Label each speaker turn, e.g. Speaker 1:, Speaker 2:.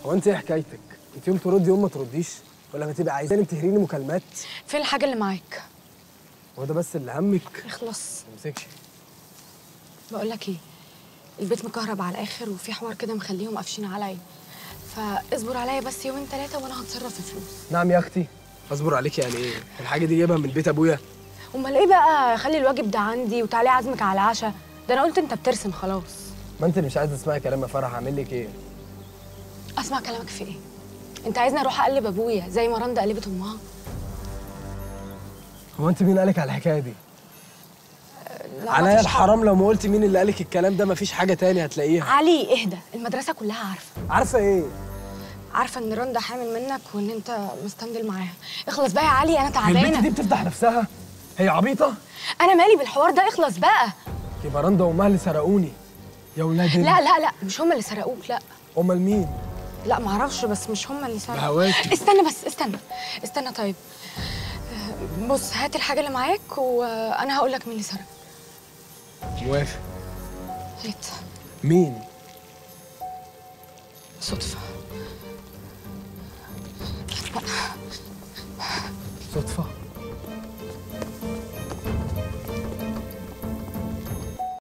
Speaker 1: هو انت ايه حكايتك انت يوم تردي يوم ما ترديش ولا ما تبقى عايزاني تهريني مكالمات
Speaker 2: فين الحاجه اللي معاك
Speaker 1: هو ده بس اللي همك
Speaker 2: اخلص
Speaker 1: ما تمسكش
Speaker 2: بقول لك ايه البيت مكهرب على الاخر وفي حوار كده مخليهم قافشين عليا فاصبر عليا بس يومين ثلاثه وانا هتصرف في فلوس
Speaker 1: نعم يا اختي اصبر عليك يعني ايه الحاجه دي جايبها من بيت ابويا
Speaker 2: امال ايه بقى خلي الواجب ده عندي وتعالي عزمك على العشاء ده انا قلت انت بترسم خلاص
Speaker 1: ما انت اللي مش عايزه تسمعي كلام يا فرح اعمل لك ايه
Speaker 2: اسمع كلامك في ايه انت عايزني اروح اقلب ابويا زي ما رندا قلبت امها
Speaker 1: هو انت مين قالك على الحكايه دي
Speaker 2: لا،
Speaker 1: عليا
Speaker 2: مفيش
Speaker 1: الحرام لو ما قلت مين اللي قالك الكلام ده مفيش حاجه تاني هتلاقيها
Speaker 2: علي اهدى المدرسه كلها عارفه
Speaker 1: عارفه ايه
Speaker 2: عارفه ان رندا حامل منك وان انت مستندل معاها اخلص بقى يا علي انا
Speaker 1: هي البنت دي
Speaker 2: تعبانه
Speaker 1: بتفتح نفسها هي عبيطه
Speaker 2: انا مالي بالحوار ده اخلص بقى
Speaker 1: يبقى رندا وامها اللي سرقوني يا ولاد ال-
Speaker 2: لا لا لا مش هم اللي سرقوك لا
Speaker 1: امال مين
Speaker 2: لا معرفش بس مش هم اللي سرقوا
Speaker 1: بهواكي.
Speaker 2: استنى بس استنى استنى طيب آه، بص هات الحاجه اللي معاك وانا هقول لك مين اللي سرق
Speaker 1: موافق
Speaker 2: هات
Speaker 1: مين
Speaker 2: صدفه
Speaker 1: صدفه